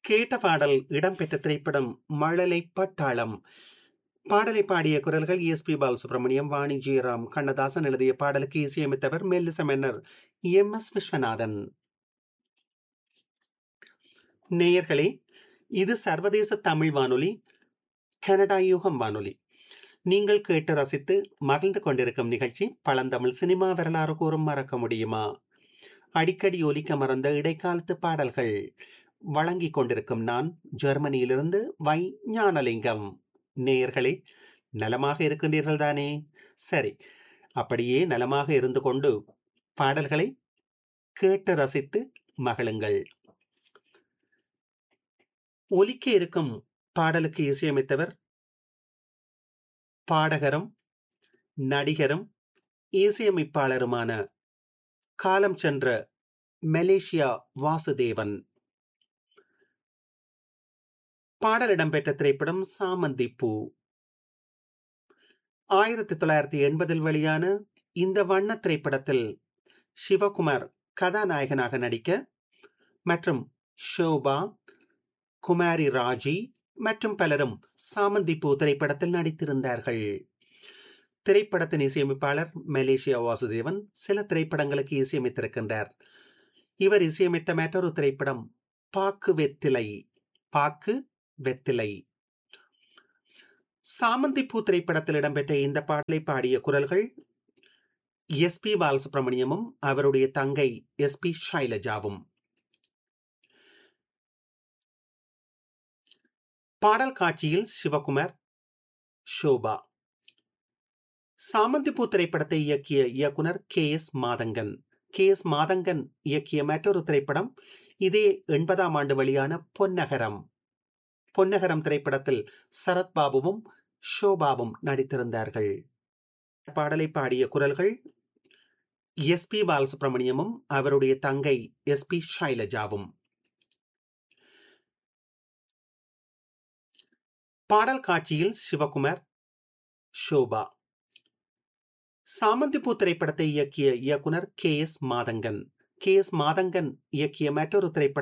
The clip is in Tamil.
கேட்ட பாடல் இடம்பெற்ற திரைப்படம் மழலை பட்டாளம் பாடலை பாடிய குரல்கள் எஸ் பி பாலசுப்ரமணியம் வாணி ஜெயராம் கண்ணதாசன் எழுதிய பாடலுக்கு இசையமைத்தவர் மெல்லிச மன்னர் எம் எஸ் விஸ்வநாதன் நேயர்களே இது சர்வதேச தமிழ் வானொலி கனடா யூகம் வானொலி நீங்கள் கேட்டு ரசித்து மகிழ்ந்து கொண்டிருக்கும் நிகழ்ச்சி பழந்தமிழ் சினிமா வரலாறு கூறும் மறக்க முடியுமா அடிக்கடி ஒலிக்க மறந்த இடைக்காலத்து பாடல்கள் வழங்கிக் கொண்டிருக்கும் நான் ஜெர்மனியிலிருந்து வை ஞானலிங்கம் நேயர்களே நலமாக இருக்கின்றீர்கள் தானே சரி அப்படியே நலமாக இருந்து கொண்டு பாடல்களை கேட்டு ரசித்து மகிழுங்கள் ஒலிக்க இருக்கும் பாடலுக்கு இசையமைத்தவர் பாடகரும் நடிகரும் இசையமைப்பாளருமான காலம் சென்ற மலேசியா வாசுதேவன் பாடல் இடம்பெற்ற திரைப்படம் சாமந்தி பூ ஆயிரத்தி தொள்ளாயிரத்தி எண்பதில் வெளியான இந்த வண்ண திரைப்படத்தில் சிவகுமார் கதாநாயகனாக நடிக்க மற்றும் ஷோபா குமாரி ராஜி மற்றும் பலரும் சாமந்தி பூ திரைப்படத்தில் நடித்திருந்தார்கள் திரைப்படத்தின் இசையமைப்பாளர் மலேசியா வாசுதேவன் சில திரைப்படங்களுக்கு இசையமைத்திருக்கின்றார் இவர் இசையமைத்த மற்றொரு திரைப்படம் பாக்கு வெத்திலை பாக்கு வெத்திலை சாமந்தி பூ திரைப்படத்தில் இடம்பெற்ற இந்த பாடலை பாடிய குரல்கள் எஸ் பி பாலசுப்ரமணியமும் அவருடைய தங்கை எஸ் பி ஷைலஜாவும் பாடல் காட்சியில் சிவகுமார் ஷோபா சாமந்திப்பூ திரைப்படத்தை இயக்கிய இயக்குனர் K S Mathangan K S Mathangan இயக்கிய மற்றொரு திரைப்படம் இதே எண்பதாம் ஆண்டு வெளியான பொன்னகரம் பொன்னகரம் திரைப்படத்தில் சரத்பாபுவும் ஷோபாவும் நடித்திருந்தார்கள் பாடலை பாடிய குரல்கள் எஸ் பி பாலசுப்ரமணியமும் அவருடைய தங்கை எஸ் பி ஷைலஜாவும் பாடல் காட்சியில் சிவகுமார் ஷோபா சாமந்திப்பூ திரைப்படத்தை இயக்கிய இயக்குனர் K S Mathangan K S Mathangan இயக்கிய மற்றொரு திரைப்படம்